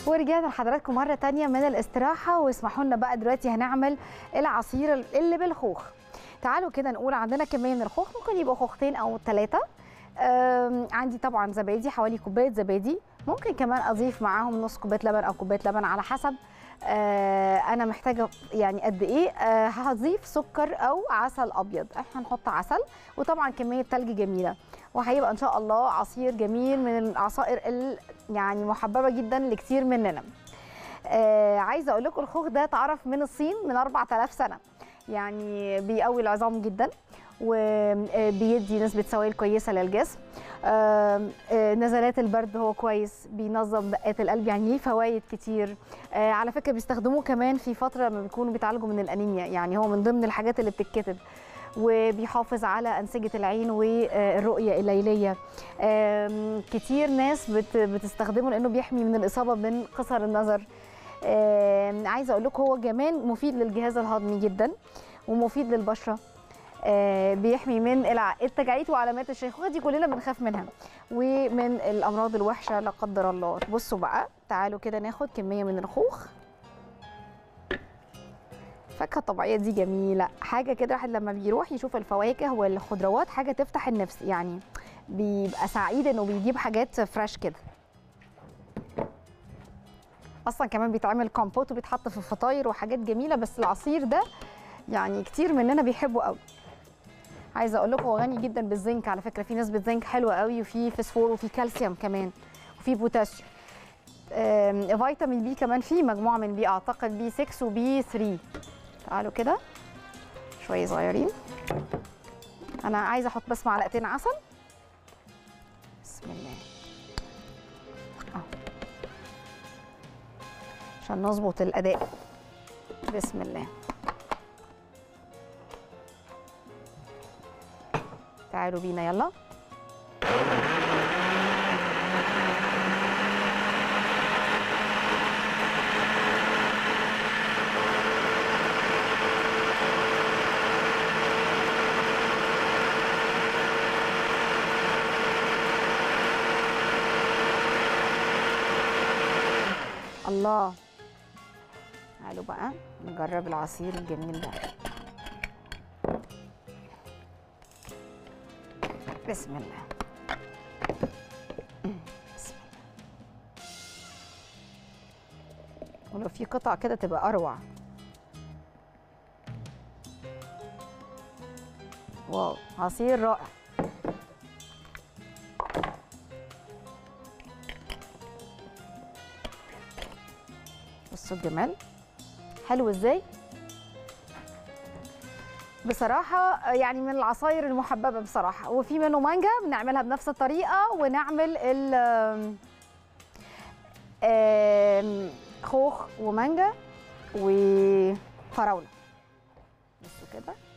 ورجعنا لحضراتكم مرة تانية من الاستراحة واسمحوا لنا بقى دلوقتي هنعمل العصير اللي بالخوخ تعالوا كده نقول عندنا كمية من الخوخ ممكن يبقوا خوختين أو ثلاثة عندي طبعا زبادي حوالي كوباية زبادي ممكن كمان أضيف معاهم نص كوباية لبن أو كوباية لبن على حسب آه انا محتاجه يعني قد ايه آه هضيف سكر او عسل ابيض احنا هنحط عسل وطبعا كميه تلج جميله وهيبقى ان شاء الله عصير جميل من العصائر يعني محببه جدا لكتير مننا آه عايزه اقول لكم الخوخ ده اتعرف من الصين من 4000 سنه يعني بيقوي العظام جدا وبيدي نسبه سوائل كويسه للجسم نزلات البرد هو كويس بينظم دقات القلب يعني ليه فوائد كتير على فكره بيستخدموه كمان في فتره لما بيكونوا بيتعالجوا من الانيميا يعني هو من ضمن الحاجات اللي بتتكتب وبيحافظ على انسجه العين والرؤيه الليليه كتير ناس بتستخدمه لانه بيحمي من الاصابه من قصر النظر عايزه اقول لكم هو كمان مفيد للجهاز الهضمي جدا ومفيد للبشره آه بيحمي من التجاعيد وعلامات الشيخوخه دي كلنا بنخاف منها ومن الامراض الوحشه لا قدر الله بصوا بقى تعالوا كده ناخد كميه من الخوخ الفاكهه الطبيعيه دي جميله حاجه كده واحد لما بيروح يشوف الفواكه والخضروات حاجه تفتح النفس يعني بيبقى سعيد انه بيجيب حاجات فريش كده اصلا كمان بيتعمل كومبوت وبيتحط في فطاير وحاجات جميله بس العصير ده يعني كتير مننا بيحبوا قوي عايزه اقول لكم هو غني جدا بالزنك على فكره في نسبه زنك حلوه قوي وفي فسفور وفي كالسيوم كمان وفي بوتاسيوم فيتامين بي كمان فيه مجموعه من بي اعتقد بي 6 وبي 3 تعالوا كده شويه صغيرين انا عايزه احط بس معلقتين عسل بسم الله اه عشان نظبط الاداء بسم الله تعالوا بينا يلا الله تعالوا بقى نجرب العصير الجميل ده بسم الله بسم الله ولو في قطع كده تبقى اروع واو عصير رائع بصوا الجمال حلو ازاي بصراحة يعني من العصاير المحببة بصراحة وفي منه مانجا بنعملها بنفس الطريقة ونعمل ال خوخ ومانجا وفراولة بصوا كده